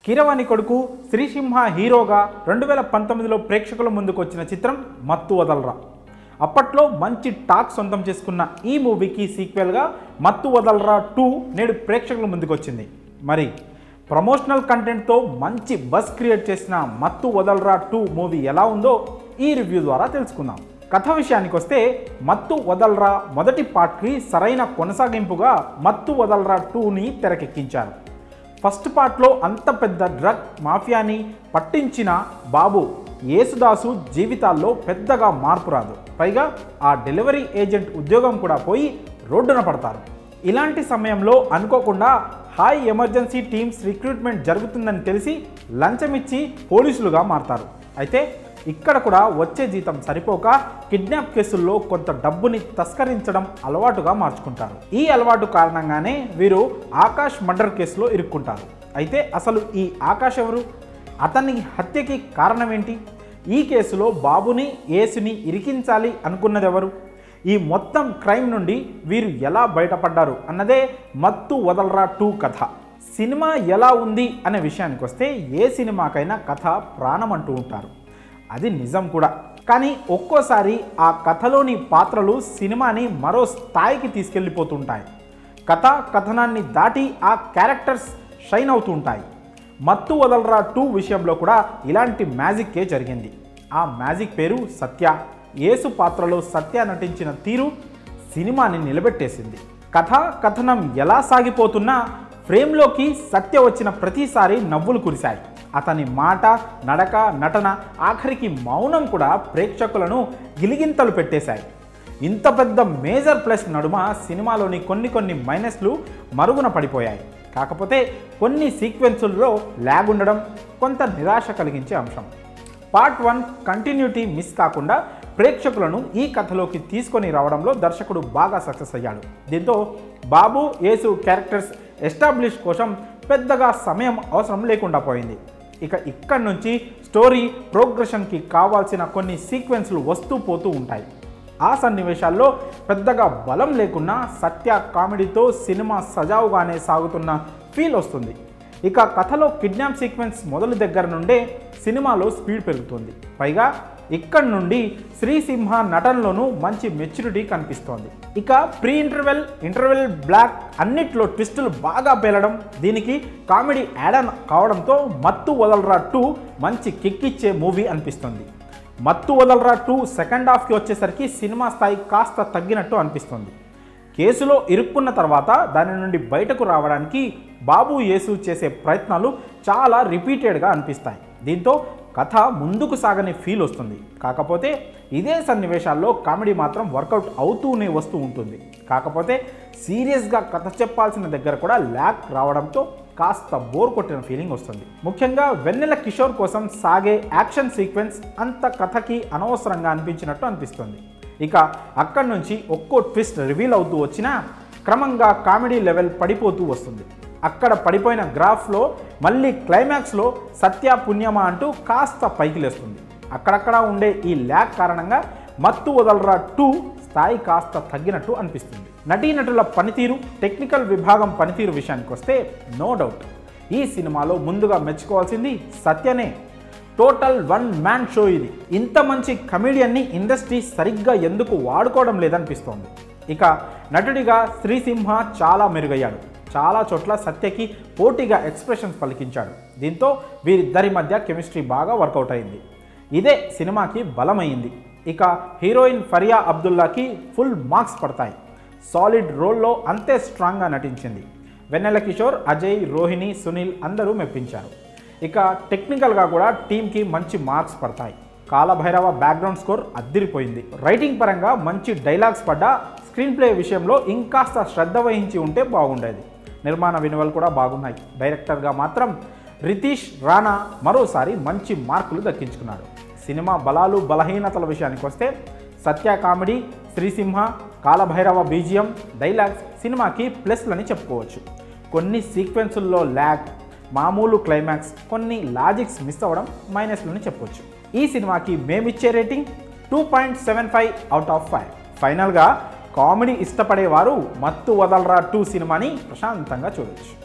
కీరవాణి కొడుకు శ్రీసింహ హీరోగా రెండు వేల పంతొమ్మిదిలో ప్రేక్షకుల ముందుకు వచ్చిన చిత్రం మత్తు వదలరా అప్పట్లో మంచి టాక్ సొంతం చేసుకున్న ఈ మూవీకి సీక్వెల్గా మత్తు వదలరా టూ నేడు ప్రేక్షకుల ముందుకు వచ్చింది మరి ప్రమోషనల్ కంటెంట్తో మంచి బస్ క్రియేట్ చేసిన మత్తు వదలరా టూ మూవీ ఎలా ఉందో ఈ రివ్యూ ద్వారా తెలుసుకుందాం కథ విషయానికి వస్తే మత్తు వదలరా మొదటి పార్ట్కి సరైన కొనసాగింపుగా మత్తు వదలరా టూని తెరకెక్కించారు ఫస్ట్ పార్ట్లో అంత పెద్ద డ్రగ్ మాఫియాని పట్టించిన బాబు యేసుదాసు జీవితాల్లో పెద్దగా మార్పు రాదు పైగా ఆ డెలివరీ ఏజెంట్ ఉద్యోగం కూడా పోయి రోడ్డున పడతారు ఇలాంటి సమయంలో అనుకోకుండా హాయ్ ఎమర్జెన్సీ టీమ్స్ రిక్రూట్మెంట్ జరుగుతుందని తెలిసి లంచమిచ్చి పోలీసులుగా మారతారు అయితే ఇక్కడ కూడా వచ్చే జీతం సరిపోక కిడ్నాప్ కేసుల్లో కొంత డబ్బుని తస్కరించడం అలవాటుగా మార్చుకుంటారు ఈ అలవాటు కారణంగానే వీరు ఆకాష్ మర్డర్ కేసులో ఇరుక్కుంటారు అయితే అసలు ఈ ఆకాష్ ఎవరు అతని హత్యకి కారణం ఏంటి ఈ కేసులో బాబుని ఏసుని ఇరికించాలి అనుకున్నది ఎవరు ఈ మొత్తం క్రైమ్ నుండి వీరు ఎలా బయటపడ్డారు అన్నదే మత్తు వదలరా టూ కథ సినిమా ఎలా ఉంది అనే విషయానికి వస్తే ఏ సినిమాకైనా కథ ప్రాణం అంటూ ఉంటారు అది నిజం కూడా కానీ ఒక్కోసారి ఆ కథలోని పాత్రలు సినిమాని మరో స్థాయికి తీసుకెళ్ళిపోతుంటాయి కథ కథనాన్ని దాటి ఆ క్యారెక్టర్స్ షైన్ అవుతుంటాయి మత్తు వదలరా టూ విషయంలో కూడా ఇలాంటి మ్యాజిక్కే జరిగింది ఆ మ్యాజిక్ పేరు సత్య యేసు పాత్రలో సత్య నటించిన తీరు సినిమాని నిలబెట్టేసింది కథ కథనం ఎలా సాగిపోతున్నా ఫ్రేమ్లోకి సత్య వచ్చిన ప్రతిసారి నవ్వులు కురిశాయి అతని మాట నడక నటన ఆఖరికి మౌనం కూడా ప్రేక్షకులను గిలిగింతలు పెట్టేశాయి ఇంత పెద్ద మేజర్ ప్లస్ నడుమ సినిమాలోని కొన్ని కొన్ని మైనస్లు మరుగున పడిపోయాయి కాకపోతే కొన్ని సీక్వెన్సుల్లో ల్యాగ్ ఉండడం కొంత నిరాశ కలిగించే అంశం పార్ట్ వన్ కంటిన్యూటీ మిస్ కాకుండా ప్రేక్షకులను ఈ కథలోకి తీసుకొని రావడంలో దర్శకుడు బాగా సక్సెస్ అయ్యాడు దీంతో బాబు యేసు క్యారెక్టర్స్ ఎస్టాబ్లిష్ కోసం పెద్దగా సమయం అవసరం లేకుండా పోయింది ఇక ఇక్కడి నుంచి స్టోరీ ప్రోగ్రెషన్కి కావాల్సిన కొన్ని సీక్వెన్స్లు వస్తూ పోతూ ఉంటాయి ఆ సన్నివేశాల్లో పెద్దగా బలం లేకున్నా సత్య కామెడీతో సినిమా సజావుగానే సాగుతున్న ఫీల్ వస్తుంది ఇక కథలో కిడ్నాప్ సీక్వెన్స్ మొదలు దగ్గర నుండే సినిమాలో స్పీడ్ పెరుగుతుంది పైగా ఇక్కడి నుండి శ్రీసింహ నటనలోనూ మంచి మెచ్యూరిటీ కనిపిస్తోంది ఇక ప్రీ ఇంటర్వెల్ ఇంటర్వెల్ బ్లాక్ అన్నిట్లో ట్విస్టులు బాగా పేలడం దీనికి కామెడీ యాడ్ ఆన్ కావడంతో మత్తు వదలరా టూ మంచి కిక్కిచ్చే మూవీ అనిపిస్తుంది మత్తు వదలరా టూ సెకండ్ హాఫ్కి వచ్చేసరికి సినిమా స్థాయి కాస్త తగ్గినట్టు అనిపిస్తుంది కేసులో ఇరుక్కున్న తర్వాత దాని నుండి బయటకు రావడానికి బాబు యేసు చేసే ప్రయత్నాలు చాలా రిపీటెడ్గా అనిపిస్తాయి దీంతో కథ ముందుకు సాగని ఫీల్ వస్తుంది కాకపోతే ఇదే సన్నివేశాల్లో కామెడీ మాత్రం వర్కౌట్ అవుతూనే వస్తూ ఉంటుంది కాకపోతే సీరియస్గా కథ చెప్పాల్సిన దగ్గర కూడా ల్యాక్ రావడంతో కాస్త బోర్ కొట్టిన ఫీలింగ్ వస్తుంది ముఖ్యంగా వెన్నెల కిషోర్ కోసం సాగే యాక్షన్ సీక్వెన్స్ అంత కథకి అనవసరంగా అనిపించినట్టు అనిపిస్తుంది ఇక అక్కడి నుంచి ఒక్కో ట్విస్ట్ రివీల్ అవుతూ వచ్చినా క్రమంగా కామెడీ లెవెల్ పడిపోతూ వస్తుంది అక్కడ పడిపోయిన గ్రాఫ్లో మళ్ళీ క్లైమాక్స్లో సత్య పుణ్యమా అంటూ కాస్త పైకి లేస్తుంది అక్కడక్కడ ఉండే ఈ ల్యాక్ కారణంగా మత్తు వదలరా టూ స్థాయి కాస్త తగ్గినట్టు అనిపిస్తుంది నటీనటుల పనితీరు టెక్నికల్ విభాగం పనితీరు విషయానికి వస్తే నో డౌట్ ఈ సినిమాలో ముందుగా మెచ్చుకోవాల్సింది సత్యనే టోటల్ వన్ మ్యాన్ షో ఇది ఇంత మంచి కమెడియన్ని ఇండస్ట్రీ సరిగ్గా ఎందుకు వాడుకోవడం లేదనిపిస్తోంది ఇక నటుడిగా శ్రీసింహ చాలా మెరుగయ్యాడు చాలా చోట్ల సత్యకి పోటీగా ఎక్స్ప్రెషన్స్ పలికించాడు దీంతో వీరిద్దరి మధ్య కెమిస్ట్రీ బాగా వర్కౌట్ అయింది ఇదే సినిమాకి బలమైంది ఇక హీరోయిన్ ఫరియా అబ్దుల్లాకి ఫుల్ మార్క్స్ పడతాయి సాలిడ్ రోల్లో అంతే స్ట్రాంగ్గా నటించింది వెన్నెల కిషోర్ అజయ్ రోహిణి సునీల్ అందరూ మెప్పించారు ఇక టెక్నికల్గా కూడా టీంకి మంచి మార్క్స్ పడతాయి కాలభైరవ బ్యాక్గ్రౌండ్ స్కోర్ అద్దిరిపోయింది రైటింగ్ పరంగా మంచి డైలాగ్స్ పడ్డా స్క్రీన్ ప్లే విషయంలో ఇంకాస్త శ్రద్ధ వహించి ఉంటే బాగుండేది నిర్మాణ వినువలు కూడా బాగున్నాయి డైరెక్టర్గా మాత్రం రితీష్ రాణా మరోసారి మంచి మార్కులు దక్కించుకున్నాడు సినిమా బలాలు బలహీనతల విషయానికి వస్తే Satya comedy Sri Simha Kala Bhairava BGM dialogues సినిమాకి ప్లస్లని చెప్పుకోవచ్చు కొన్ని సీక్వెన్సుల్లో ల్యాగ్ మామూలు క్లైమాక్స్ కొన్ని లాజిక్స్ మిస్ అవ్వడం మైనస్లని చెప్పవచ్చు ఈ సినిమాకి మేమిచ్చే rating two point seven five out of five ఫైనల్గా కామెడీ ఇష్టపడేవారు మత్తు వదలరా టూ సినిమాని ప్రశాంతంగా చూడొచ్చు